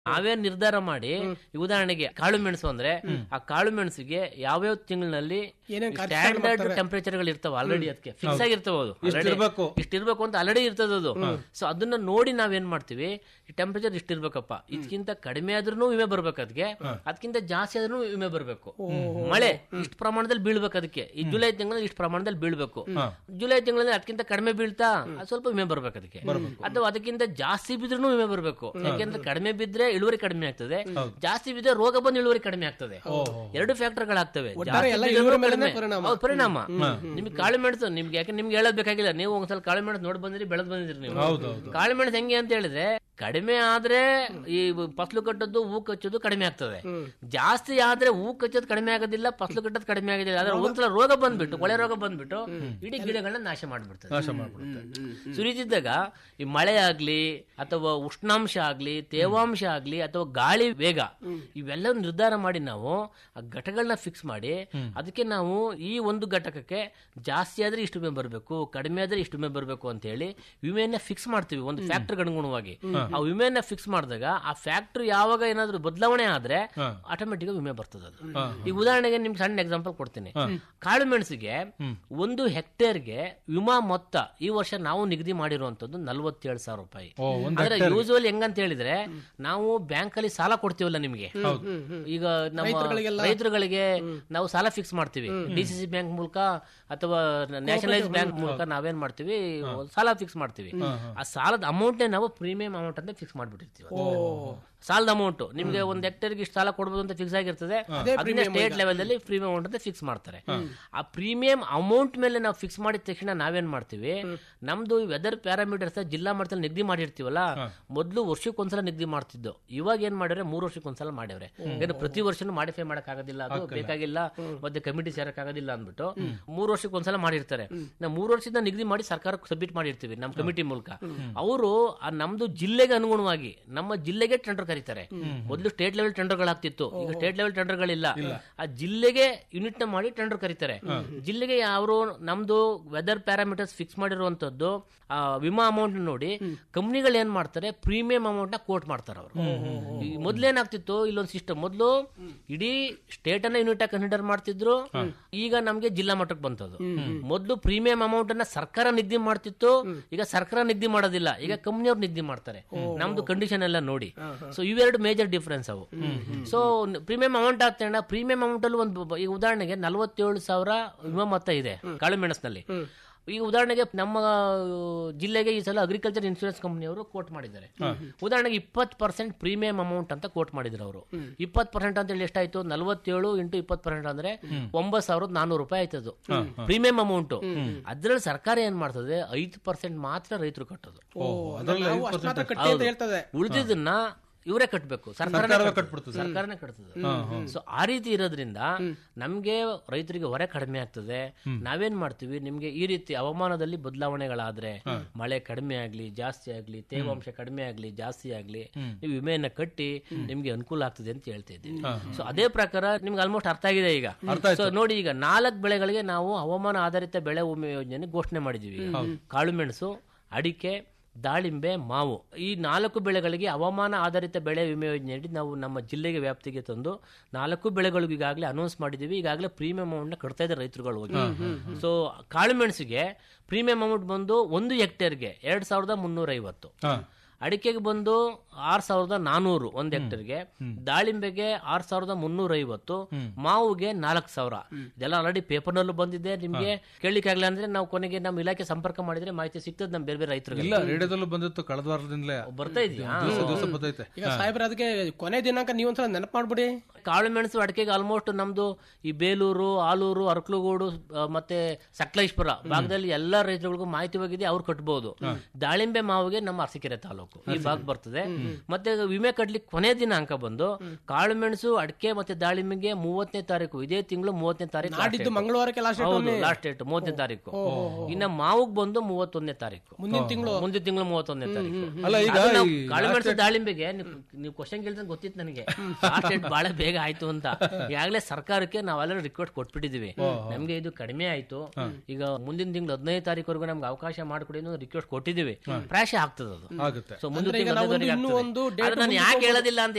ನಾವೇ ನಿರ್ಧಾರ ಮಾಡಿ ಈ ಉದಾಹರಣೆಗೆ ಕಾಳು ಮೆಣಸು ಅಂದ್ರೆ ಆ ಕಾಳು ಮೆಣಸಿಗೆ ಯಾವ್ಯಾವ ತಿಂಗಳಿನಲ್ಲಿ ಏನೇನ್ ಖರ್ಚು ಸ್ಟ್ಯಾಂಡರ್ಡ್ ಟೆಂಪರೇಚರ್ ಗಳು ಇರ್ತಾವ ಆಲ್ರೆಡಿ ಅದಕ್ಕೆ ಫಿಕ್ಸ್ ಆಗಿರ್ತಾವ ಅದು ಇಷ್ಟಿರ್ಬೇಕು. ಇಷ್ಟಿರ್ಬೇಕು ಅಂತ ಆಲ್ರೆಡಿ ಇರ್ತದ ಅದು ಸೊ ಅದನ್ನ ನೋಡಿ ನಾವೇನ್ ಮಾಡ್ತೀವಿ ಈ ಟೆಂಪರೇಚರ್ ಇಷ್ಟಿರ್ಬೇಕಪ್ಪ ಇದಕ್ಕಿಂತ ಕಡಿಮೆ ಆದ್ರೂ ವಿಮೆ ಬರ್ಬೇಕು ಅದಕ್ಕೆ ಅದಕ್ಕಿಂತ ಜಾಸ್ತಿ ಆದ್ರೂ ವಿಮೆ ಬರ್ಬೇಕು ಮಳೆ ಇಷ್ಟು ಪ್ರಮಾಣದಲ್ಲಿ ಬೀಳ್ಬೇಕು ಅದಕ್ಕೆ ಈ ಜುಲೈ ತಿಂಗಳಲ್ಲಿ ಇಷ್ಟು ಪ್ರಮಾಣದಲ್ಲಿ ಬೀಳ್ಬೇಕು ಜುಲೈ ತಿಂಗಳಲ್ಲಿ ಅದಕ್ಕಿಂತ ಕಡಿಮೆ ಬೀಳ್ತಾ ಅದು ಸ್ವಲ್ಪ ವಿಮೆ ಬರ್ಬೇಕು ಅದಕ್ಕೆ ಅಥವಾ ಅದಕ್ಕಿಂತ ಜಾಸ್ತಿ ಬಿದ್ರೂ ವಿಮೆ ಬರ್ಬೇಕು ಯಾಕೆಂದ್ರೆ ಕಡಿಮೆ ಬಿದ್ರೆ ಇಳುವರಿ ಕಡಿಮೆ ಆಗ್ತದೆ ಜಾಸ್ತಿ ಬಿದ್ರೆ ರೋಗ ಬಂದು ಇಳುವರಿ ಕಡಿಮೆ ಆಗ್ತದೆ ಎರಡು ಫ್ಯಾಕ್ಟರ್ ಗಳಾಗ್ತವೆ ಒಟ್ಟಾರೆ ಜಾಸ್ತಿ ಎಲ್ಲ ಬಿದ್ರೂ ಇಳುವರಿ ಮೇಲೆನೇ ಕಡಿಮೆ. ಪರಿಣಾಮ. ಹೌದು, ಪರಿಣಾಮ ನಿಮ್ಗೆ ಕಾಳು ಮೆಣಸು ನಿಮ್ಗೆ ಯಾಕೆ ನಿಮ್ಗೆ ಹೇಳೋದ್ ಬೇಕಾಗಿಲ್ಲ ನೀವು ಒಂದ್ಸಲ ಕಾಳು ಮೆಣಸು ನೋಡಿ ಬಂದಿರಿ ಬೆಳೆದ್ ಬಂದಿದ್ರಿ ನೀವು ಕಾಳು ಮೆಣಸು ಹೆಂಗೆ ಅಂತ ಹೇಳಿದ್ರೆ ಕಡಿಮೆ ಆದ್ರೆ ಈ ಫಸಲು ಕಟ್ಟೋದು ಹೂ ಕಚ್ಚೋದು ಕಡಿಮೆ ಆಗ್ತದೆ ಜಾಸ್ತಿ ಆದ್ರೆ ಹೂ ಕಚ್ಚೋದು ಕಡಿಮೆ ಆಗೋದಿಲ್ಲ ಫಸಲು ಕಟ್ಟೋದು ಕಡಿಮೆ ಆಗೋದಿಲ್ಲ ಆದ್ರೆ ಒಂದ್ಸಲ ರೋಗ ಬಂದ್ಬಿಟ್ಟು ಕೊಳೆ ರೋಗ ಬಂದ್ಬಿಟ್ಟು ಇಡೀ ಗಿಡಗಳನ್ನ ನಾಶ ಮಾಡ್ಬಿಡ್ತದೆ ನಾಶ ಮಾಡ್ಬಿಡುತ್ತೆ ಸುರಿತಿದ್ದಾಗ ಈ ಮಳೆ ಆಗ್ಲಿ ಅಥವಾ ಉಷ್ಣಾಂಶ ಆಗ್ಲಿ ತೇವಾಂಶ ಆಗ್ಲಿ ಅಥವಾ ಗಾಳಿ ವೇಗ ಇವೆಲ್ಲ ನಿರ್ಧಾರ ಮಾಡಿ ನಾವು ಆ ಘಟಗಳನ್ನ ಫಿಕ್ಸ್ ಮಾಡಿ ಅದಕ್ಕೆ ನಾವು ಈ ಒಂದು ಘಟಕಕ್ಕೆ ಜಾಸ್ತಿ ಆದ್ರೆ ಇಷ್ಟು ವಿಮೆ ಬರಬೇಕು ಕಡಿಮೆ ಆದ್ರೆ ಇಷ್ಟು ವಿಮೆ ಬರಬೇಕು ಅಂತ ಹೇಳಿ ವಿಮೆಯನ್ನ ಫಿಕ್ಸ್ ಮಾಡ್ತೀವಿ ಒಂದು ಫ್ಯಾಕ್ಟರ್ ಅನುಗುಣವಾಗಿ ಆ ವಿಮೆಯನ್ನ ಫಿಕ್ಸ್ ಮಾಡಿದಾಗ ಆ ಫ್ಯಾಕ್ಟರ್ ಯಾವಾಗ ಏನಾದ್ರು ಬದಲಾವಣೆ ಆದ್ರೆ ಆಟೋಮೆಟಿಕ್ ವಿಮೆ ಬರ್ತದೆ ಅದು ಈಗ ಉದಾಹರಣೆಗೆ ನಿಮ್ಗೆ ಸಣ್ಣ ಎಕ್ಸಾಂಪಲ್ ಕೊಡ್ತೀನಿ ಕಾಳು ಮೆಣಸಿಗೆ ಒಂದು ಹೆಕ್ಟೇರ್ಗೆ ವಿಮಾ ಮೊತ್ತ ಈ ವರ್ಷ ನಾವು ನಿಗದಿ ಮಾಡಿರುವಂತದ್ದು ನಲ್ವತ್ತೇಳು ಸಾವಿರ ರೂಪಾಯಿ ಓ, ಒಂದ್ ಅಂದ್ರೆ ಯೂಶುವಲ್ ಹೆಂಗಂತ ಹೇಳಿದ್ರೆ ನಾವು ಬ್ಯಾಂಕ್ ಅಲ್ಲಿ ಸಾಲ ಕೊಡ್ತೀವಲ್ಲ ನಿಮ್ಗೆ ಈಗ ನಮ್ಮ ರೈತರುಗಳಿಗೆ ನಾವು ಸಾಲ ಫಿಕ್ಸ್ ಮಾಡ್ತೀವಿ ಡಿ ಸಿ ಸಿ ಬ್ಯಾಂಕ್ ಮೂಲಕ ಅಥವಾ ನ್ಯಾಷನಲೈಸ್ ಬ್ಯಾಂಕ್ ಮೂಲಕ ನಾವೇನ್ ಮಾಡ್ತೀವಿ ಸಾಲ ಫಿಕ್ಸ್ ಮಾಡ್ತೀವಿ ಆ ಸಾಲದ ಅಮೌಂಟ್ ನಾವು ಪ್ರೀಮಿಯಂ ಅಮೌಂಟ್ ಅಂತ ಫಿಕ್ಸ್ ಮಾಡ್ಬಿಟ್ಟಿರ್ತೀವಿ ಸಾಲದ ಅಮೌಂಟ್ ನಿಮ್ಗೆ ಒಂದ್ ಹೆಕ್ಟೇರ್ಗೆ ಇಷ್ಟು ಸಾಲ ಕೊಡ್ಬೋದು ಅಂತ ಫಿಕ್ಸ್ ಆಗಿರ್ತದೆ ಅದನ್ನ ಸ್ಟೇಟ್ ಲೆವೆಲ್ ಅಲ್ಲಿ ಪ್ರೀಮಿಯಂ ಅಮೌಂಟ್ ಅಂತ ಫಿಕ್ಸ್ ಮಾಡ್ತಾರೆ ಆ ಪ್ರೀಮಿಯಂ ಅಮೌಂಟ್ ಮೇಲೆ ನಾವು ಫಿಕ್ಸ್ ಮಾಡಿದ ತಕ್ಷಣ ನಾವೇನ್ ಮಾಡ್ತೀವಿ ನಮ್ದು ವೆದರ್ ಪ್ಯಾರಾಮೀಟರ್ಸ್ ಜಿಲ್ಲಾ ಮಟ್ಟದಲ್ಲಿ ನಿಗದಿ ಮಾಡಿರ್ತೀವಲ್ಲ ಮೊದಲು ವರ್ಷಕ್ಕೊಂದ್ಸಲ ನಿಗದಿ ಮಾಡ್ತಿದ್ದು ಇವಾಗ ಏನ್ ಮಾಡಿದ್ರೆ ಮೂರು ವರ್ಷಕ್ಕೊಂದ್ಸಲ ಮಾಡ್ಯವ್ರೆ ಏನು ಪ್ರತಿ ವರ್ಷನೂ ಮಾಡಿಫೈ ಮಾಡಕ್ ಆಗೋದಿಲ್ಲ ಅದು ಬೇಕಾಗಿಲ್ಲ ಮತ್ತೆ ಕಮಿಟಿ ಸೇರಕ್ ಆಗೋದಿಲ್ಲ ಅಂದ್ಬಿಟ್ಟು ಮೂರು ವರ್ಷಕ್ಕೊಂದ್ಸಲ ಮಾಡಿರ್ತಾರೆ ನಾವು ಮೂರು ವರ್ಷದಿಂದ ನಿಗದಿ ಮಾಡಿ ಸರ್ಕಾರಕ್ಕೆ ಸಬ್ಮಿಟ್ ಮಾಡಿರ್ತೀವಿ ನಮ್ಮ ಕಮಿಟಿ ಮೂಲಕ ಅವರು ನಮ್ದು ಜಿಲ್ಲೆಗೆ ಅನುಗುಣವಾಗಿ ನಮ್ಮ ಜಿಲ್ಲೆಗೆ ಟೆಂಡರ್ ಕರೀತಾರೆ ಮೊದಲು ಸ್ಟೇಟ್ ಲೆವೆಲ್ ಟೆಂಡರ್ಗಳಾಗ್ತಿತ್ತು ಈಗ ಸ್ಟೇಟ್ ಲೆವೆಲ್ ಟೆಂಡರ್ಗಳಿಲ್ಲ ಆ ಜಿಲ್ಲೆಗೆ ಯೂನಿಟ್ ನ ಮಾಡಿ ಟೆಂಡರ್ ಕರೀತಾರೆ ಜಿಲ್ಲೆಗೆ ಅವರು ನಮ್ದು ವೆದರ್ ಪ್ಯಾರಾಮೀಟರ್ಸ್ ಫಿಕ್ಸ್ ಮಾಡಿರುವಂತದ್ದು ಆ ವಿಮಾ ಅಮೌಂಟ್ ನೋಡಿ ಕಂಪ್ನಿಗಳು ಏನ್ ಮಾಡ್ತಾರೆ ಪ್ರೀಮಿಯಂ ಅಮೌಂಟ್ ನ ಕೋಟ್ ಮಾಡ್ತಾರೆ ಅವರು ಮೊದ್ಲೇನಾಗ್ತಿತ್ತು ಇಲ್ಲೊಂದು ಸಿಸ್ಟಮ್ ಮೊದಲು ಇಡೀ ಸ್ಟೇಟ್ ಅನ್ನ ಯೂನಿಟ್ ಆಗಿ ಕನ್ಸಿಡರ್ ಮಾಡ್ತಿದ್ರು ಈಗ ನಮ್ಗೆ ಜಿಲ್ಲಾ ಮಟ್ಟಕ್ಕೆ ಬಂತದ್ದು ಮೊದಲು ಪ್ರೀಮಿಯಂ ಅಮೌಂಟ್ ಅನ್ನ ಸರ್ಕಾರ ನಿಗದಿ ಮಾಡ್ತಿತ್ತು ಈಗ ಸರ್ಕಾರ ನಿಗದಿ ಮಾಡೋದಿಲ್ಲ ಈಗ ಕಂಪ್ನಿಯವ್ರು ನಿಗದಿ ಮಾಡ್ತಾರೆ ನಮ್ದು ಕಂಡೀಷನ್ ಎಲ್ಲ ನೋಡಿ ಸೊ ಇವೆರಡು ಮೇಜರ್ ಡಿಫರೆನ್ಸ್ ಅವು ಸೊ ಪ್ರೀಮಿಯಂ ಅಮೌಂಟ್ ಆಗ್ತೇಣ ಪ್ರೀಮಿಯಂ ಅಮೌಂಟ್ ಅಲ್ಲಿ ಒಂದು ಈಗ ಉದಾಹರಣೆಗೆ ನಲವತ್ತೇಳು ಸಾವಿರ ವಿಮಾ ಮೊತ್ತ ಇದೆ ಕಾಳುಮೆಣಸಿನಲ್ಲಿ ಈಗ ಉದಾಹರಣೆಗೆ ನಮ್ಮ ಆ, ಜಿಲ್ಲೆಗೆ ಈ ಸಲ ಅಗ್ರಿಕಲ್ಚರ್ ಇನ್ಶೂರೆನ್ಸ್ ಕಂಪನಿಯವರು ಕೋಟ್ ಮಾಡಿದ್ದಾರೆ ಉದಾಹರಣೆಗೆ ಇಪ್ಪತ್ತು ಪರ್ಸೆಂಟ್ ಪ್ರೀಮಿಯಂ ಅಮೌಂಟ್ ಅಂತ ಕೋಟ್ ಮಾಡಿದ್ರು ಅವರು ಇಪ್ಪತ್ತು ಪರ್ಸೆಂಟ್ ಅಂತ ಹೇಳಿ ಎಷ್ಟಾಯ್ತು ನಲವತ್ತೇಳು ಇಂಟು ಇಪ್ಪತ್ತು ಪರ್ಸೆಂಟ್ ಅಂದ್ರೆ ಒಂಬತ್ತು ಸಾವಿರದ ನಾನೂರು ರೂಪಾಯಿ ಆಯ್ತದು ಪ್ರೀಮಿಯಂ ಅಮೌಂಟ್ ಅದ್ರಲ್ಲಿ ಸರ್ಕಾರ ಏನ್ ಮಾಡ್ತದೆ ಐದು ಪರ್ಸೆಂಟ್ ಮಾತ್ರ ರೈತರು ಕಟ್ಟೋದು ಓ ಅದ್ರಲ್ಲಿ ನಾವು ಅಷ್ಟು ಮಾತ್ರ ಕಟ್ಟಿ ಅಂತ ಹೇಳ್ತದೆ ಉಳಿದಿದ್ದನ್ನ ಇವರೇ ಕಟ್ಟಬೇಕು ಸರ್ಕಾರನೇ ಸರ್ಕಾರವೇ ಕಟ್ತದೆ. ಕಟ್ಬಿಡ್ತದೆ. ಸರ್ಕಾರನೇ ಕಟ್ತದೆ ಸೊ ಆ ರೀತಿ ಇರೋದ್ರಿಂದ ನಮ್ಗೆ ರೈತರಿಗೆ ಹೊರೆ ಕಡಿಮೆ ಆಗ್ತದೆ ನಾವೇನ್ ಮಾಡ್ತೀವಿ ನಿಮ್ಗೆ ಈ ರೀತಿ ಹವಾಮಾನದಲ್ಲಿ ಬದಲಾವಣೆಗಳಾದ್ರೆ ಮಳೆ ಕಡಿಮೆ ಆಗ್ಲಿ ಜಾಸ್ತಿ ಆಗ್ಲಿ ತೇವಾಂಶ ಕಡಿಮೆ ಆಗ್ಲಿ ಜಾಸ್ತಿ ಆಗ್ಲಿ ನೀವು ವಿಮೆಯನ್ನ ಕಟ್ಟಿ ನಿಮ್ಗೆ ಅನುಕೂಲ ಆಗ್ತದೆ ಅಂತ ಹೇಳ್ತಾ ಇದ್ದೀವಿ ಸೊ ಅದೇ ಪ್ರಕಾರ ನಿಮ್ಗೆ ಆಲ್ಮೋಸ್ಟ್ ಅರ್ಥ ಆಗಿದೆ ಈಗ ಸೊ ನೋಡಿ ಈಗ ನಾಲ್ಕು ಬೆಳೆಗಳಿಗೆ ನಾವು ಹವಾಮಾನ ಆಧಾರಿತ ಬೆಳೆ ವಿಮೆ ಯೋಜನೆ ಘೋಷಣೆ ಮಾಡಿದೀವಿ ಈಗ. ಕಾಳು ಮೆಣಸು ಅಡಿಕೆ ದಾಳಿಂಬೆ ಮಾವು ಈ ನಾಲ್ಕು ಬೆಳೆಗಳಿಗೆ ಹವಾಮಾನ ಆಧಾರಿತ ಬೆಳೆ ವಿಮೆ ಯೋಜನೆಯಡಿ ನಾವು ನಮ್ಮ ಜಿಲ್ಲೆಗೆ ವ್ಯಾಪ್ತಿಗೆ ತಂದು ನಾಲ್ಕು ಬೆಳೆಗಳಿಗೂ ಈಗಾಗಲೇ ಅನೌನ್ಸ್ ಮಾಡಿದೀವಿ ಈಗಾಗಲೇ ಪ್ರೀಮಿಯಂ ಅಮೌಂಟ್ ನ ಕಟ್ತಾ ಇದ್ದಾರೆ ರೈತರುಗಳು ಹೋಗಿ ಸೊ ಕಾಳು ಮೆಣಸಿಗೆ ಪ್ರೀಮಿಯಂ ಅಮೌಂಟ್ ಬಂದು ಒಂದು ಹೆಕ್ಟೇರ್ಗೆ ಎರಡ್ ಸಾವಿರದ ಮುನ್ನೂರ ಐವತ್ತು ಅಡಿಕೆಗೆ ಬಂದು ಆರ್ ಸಾವಿರದ ನಾನೂರು ಒಂದ್ ಹೆಕ್ಟರ್ಗೆ ದಾಳಿಂಬೆಗೆ ಆರ್ ಸಾವಿರದ ಮುನ್ನೂರ ಐವತ್ತು ಮಾವುಗೆ ನಾಲ್ಕು ಸಾವಿರ ಇದೆಲ್ಲ ಆಲ್ರೆಡಿ ಪೇಪರ್ ನಲ್ಲೂ ಬಂದಿದೆ ನಿಮ್ಗೆ ಕೇಳಲಿಕ್ಕೆ ಆಗ್ಲಿಲ್ಲ ಅಂದ್ರೆ ನಾವು ಕೊನೆಗೆ ನಮ್ಮ ಇಲಾಖೆ ಸಂಪರ್ಕ ಮಾಡಿದ್ರೆ ಮಾಹಿತಿ ಸಿಗ್ತದೆ ನಮ್ ಬೇರೆ ಬೇರೆ ರೈತರಿಗೆ ಇಲ್ಲ ರೇಡಿಯೋದಲ್ಲೂ ಬಂದಿತ್ತು ಕಳೆದ ವಾರದಿಂದಲೇ ಬರ್ತಾ ಇದೆಯಾ ದಿವಸ ದಿವಸ ಬರ್ತೈತೆ ಈಗ ಸಾಹೇಬ್ರ ಅದಕ್ಕೆ ಕೊನೆ ದಿನಾಂಕ ನೀವೊಂದ್ಸಲ ನೆನಪು ಮಾಡ್ಬಿಡಿ ಕಾಳು ಮೆಣಸು ಅಡಿಕೆಗೆ ಆಲ್ಮೋಸ್ಟ್ ನಮ್ದು ಈ ಬೇಲೂರು ಆಲೂರು ಅರಕಲುಗೋಡು ಆ, ಮತ್ತೆ ಸಕಲೇಶ್ಪುರ ಭಾಗದಲ್ಲಿ ಎಲ್ಲಾ ರೈತರುಗಳಿಗೂ ಮಾಹಿತಿ ಹೋಗಿದೆ ಅವ್ರು ಕಟ್ಬಹುದು ದಾಳಿಂಬೆ ಮಾವಿಗೆ ನಮ್ಮ ಅರಸೀಕೆರೆ ತಾಲೂಕು ಈ ಭಾಗ ಬರ್ತದೆ ಮತ್ತೆ ವಿಮೆ ಕಟ್ಲಿಕ್ಕೆ ಕೊನೆ ದಿನಾಂಕ ಬಂದು ಕಾಳು ಮೆಣಸು ಅಡಿಕೆ ಮತ್ತೆ ದಾಳಿಂಬೆಗೆ ಮೂವತ್ತನೇ ತಾರೀಕು ಇದೇ ತಿಂಗಳು ಮೂವತ್ತನೇ ತಾರೀಕು ನಾಡಿದ್ದು ಮಂಗಳವಾರಕ್ಕೆ ಲಾಸ್ಟ್ ಹೌದು ಲಾಸ್ಟ್ ಡೇಟ್ ಮೂವತ್ತನೇ ತಾರೀಕು ಇನ್ನ ಮಾವುಗ್ ಬಂದು ಮೂವತ್ತೊಂದನೇ ತಾರೀಕು ಮುಂದಿನ ತಿಂಗಳು ಮುಂದಿನ ತಿಂಗಳು ಮೂವತ್ತೊಂದನೇ ತಾರೀಕು ಅಲ್ಲ ಈಗ ಅದು ನಾವು ಈ ಕಾಳುಮೆಣಸು ದಾಳಿಂಬೆಗೆ ನೀವು- ನೀವು ಕ್ವಶನ್ ಕೇಳಿದ್ರೆ ಗೊತ್ತಿತ್ತು ನನಗೆ ಲಾಸ್ಟ್ ಡೇಟ್ ಬಹಳ ಬೇಗ ಆಯ್ತು ಅಂತ ಈಗಾಗಲೇ ಸರ್ಕಾರಕ್ಕೆ ನಾವೆಲ್ಲ ರಿಕ್ವೆಸ್ಟ್ ಕೊಟ್ಬಿಟ್ಟಿದೀವಿ ನಮ್ಗೆ ಇದು ಕಡಿಮೆ ಆಯ್ತು ಈಗ ಮುಂದಿನ ತಿಂಗಳು ಹದಿನೈದು ತಾರೀಕುವರೆಗೂ ನಮ್ಗೆ ಅವಕಾಶ ಮಾಡಿಕೊಡಿ ಅನ್ನೋ ರಿಕ್ವೆಸ್ಟ್ ಕೊಟ್ಟಿದ್ದೀವಿ ಪ್ರಾಯಶಃ ಆಗ್ತದೆ ಅದು ಆಗುತ್ತೆ ಸೊ ಮುಂದಿನ ಅಂದ್ರೆ ಈಗ ತಿಂಗಳು ನಾವು ಹದಿನೈದರಿಗೆ ಇನ್ನೂ ಆಗ್ತದೆ. ಒಂದು ಆದ್ರೆ date ನಾನು ಯಾಕೆ ಹೇಳೋದಿಲ್ಲ ಅಂತ